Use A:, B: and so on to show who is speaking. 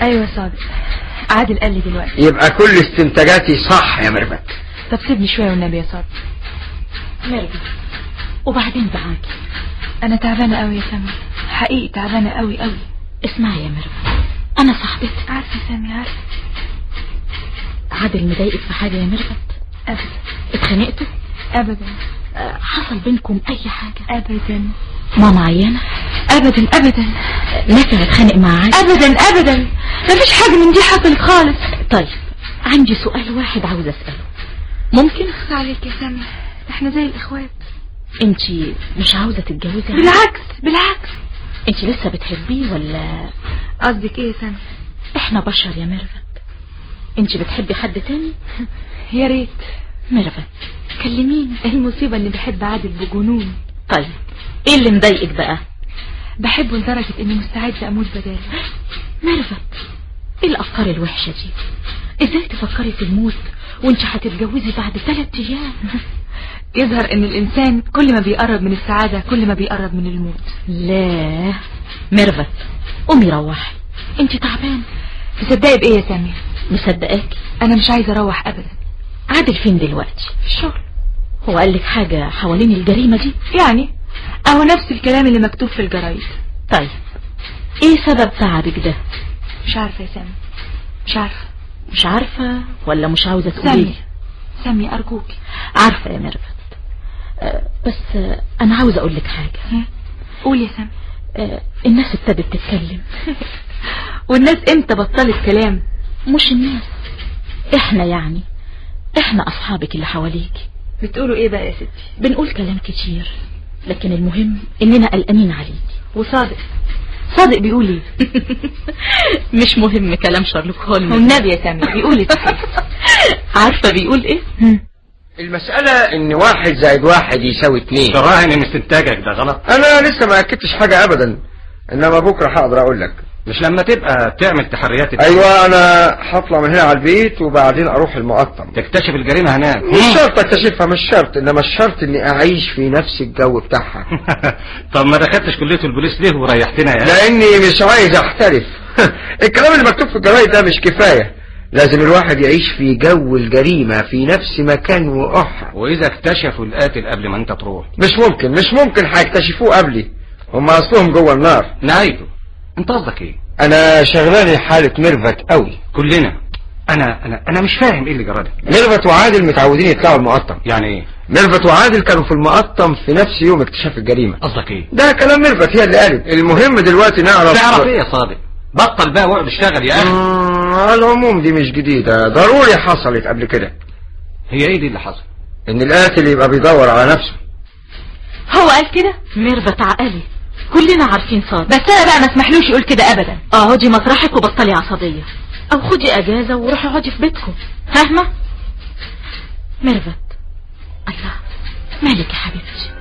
A: ايوه صادق عادل قال لي دلوقتي
B: يبقى كل استنتاجاتي صح يا ميرفت
A: طب سيبني شويه والنبي يا صادق
C: ميرفت وبعدين معاكي
A: انا تعبانه قوي يا سامي حقيقي تعبانه قوي قوي
C: اسمعي يا ميرفت انا صاحبتك
A: عارفه يا سامي عارفه
C: عادل مضايقك في حاجه يا ميرفت
A: ابدا
C: اتخانقتوا
A: ابدا
C: أه، حصل بينكم اي حاجه
A: ابدا
C: ماما عيانه
A: ابدا ابدا
C: نافع اتخانق مع عادل
A: ابدا ابدا مفيش حاجه من دي حصلت خالص
C: طيب عندي سؤال واحد عاوز اساله ممكن
A: اخص عليك يا سامي احنا زي الاخوات
C: انتي مش عاوزه تتجوزي عادل؟
A: بالعكس بالعكس
C: انتي لسه بتحبيه ولا
A: قصدك ايه يا سامي
C: احنا بشر يا ميرفت انتي بتحبي حد تاني
A: يا ريت
C: ميرفت كلميني
A: المصيبه اني بحب عادل بجنون
C: طيب ايه اللي مضايقك بقى
A: بحبه لدرجه اني مستعده اموت بداله
C: ميرفت ايه الافكار الوحشه دي ازاي تفكري في الموت وانت هتتجوزي بعد ثلاث ايام
A: يظهر ان الانسان كل ما بيقرب من السعاده كل ما بيقرب من الموت
C: لا ميرفت قومي روحي انت تعبان
A: تصدقي بايه يا سامي
C: مصدقاكي
A: انا مش عايزه اروح ابدا
C: عادل فين دلوقتي
A: في الشغل
C: هو قال لك حاجه حوالين الجريمه دي
A: يعني اهو نفس الكلام اللي مكتوب في الجرايد
C: طيب ايه سبب تعبك ده
A: مش عارفه يا سامي مش عارفه
C: مش عارفه ولا مش عاوزه تقولي
A: سامي سامي ارجوك
C: عارفه يا ميرفت أه بس أه انا عاوزه اقول لك حاجه
A: قول يا سامي
C: أه الناس ابتدت تتكلم
A: والناس امتى بطلت كلام
C: مش الناس احنا يعني احنا اصحابك اللي حواليكي
A: بتقولوا ايه بقى يا ستي
C: بنقول كلام كتير لكن المهم اننا قلقانين عليكي
A: وصادق صادق بيقول ايه
C: مش مهم كلام شارلوك هولمز
A: والنبي يا سامي بيقول ايه صحيح
C: عارفه بيقول ايه
B: المسألة ان واحد زائد واحد يساوي اتنين
D: تراهن ان استنتاجك ده غلط
B: انا لسه ما اكدتش حاجة ابدا انما بكرة هقدر اقول لك
D: مش لما تبقى تعمل تحريات
B: ايوه انا هطلع من هنا على البيت وبعدين اروح المقطم
D: تكتشف الجريمة هناك
B: مش شرط اكتشفها مش شرط انما الشرط اني اعيش في نفس الجو بتاعها
D: طب ما دخلتش كلية البوليس ليه وريحتنا يا
B: لاني مش عايز احترف الكلام اللي مكتوب في الجرايد ده مش كفاية لازم الواحد يعيش في جو الجريمة في نفس مكان وقعها
D: واذا اكتشفوا القاتل قبل ما انت تروح
B: مش ممكن مش ممكن هيكتشفوه قبلي هم اصلهم جوه النار
D: نهايته انت قصدك ايه
B: انا شغلاني حالة ميرفت قوي
D: كلنا انا انا انا مش فاهم ايه اللي جرى ده
B: ميرفت وعادل متعودين يطلعوا المقطم
D: يعني ايه
B: ميرفت وعادل كانوا في المقطم في نفس يوم اكتشاف الجريمة
D: قصدك ايه
B: ده كلام ميرفت هي اللي قالت المهم دلوقتي نعرف
D: تعرف ايه يا صادق بطل بقى واقعد اشتغل يا اخي
B: مم، على العموم دي مش جديدة ضروري حصلت قبل كده
D: هي ايه دي اللي حصل
B: ان القاتل يبقى بيدور على نفسه
A: هو قال كده
C: ميرفت عقلي كلنا عارفين صادق
A: بس انا بقى ما اسمحلوش يقول كده ابدا
C: اقعدي مطرحك وبطلي عصبية او خدي اجازة وروحي اقعدي في بيتكم فاهمة ميرفت الله مالك يا حبيبتي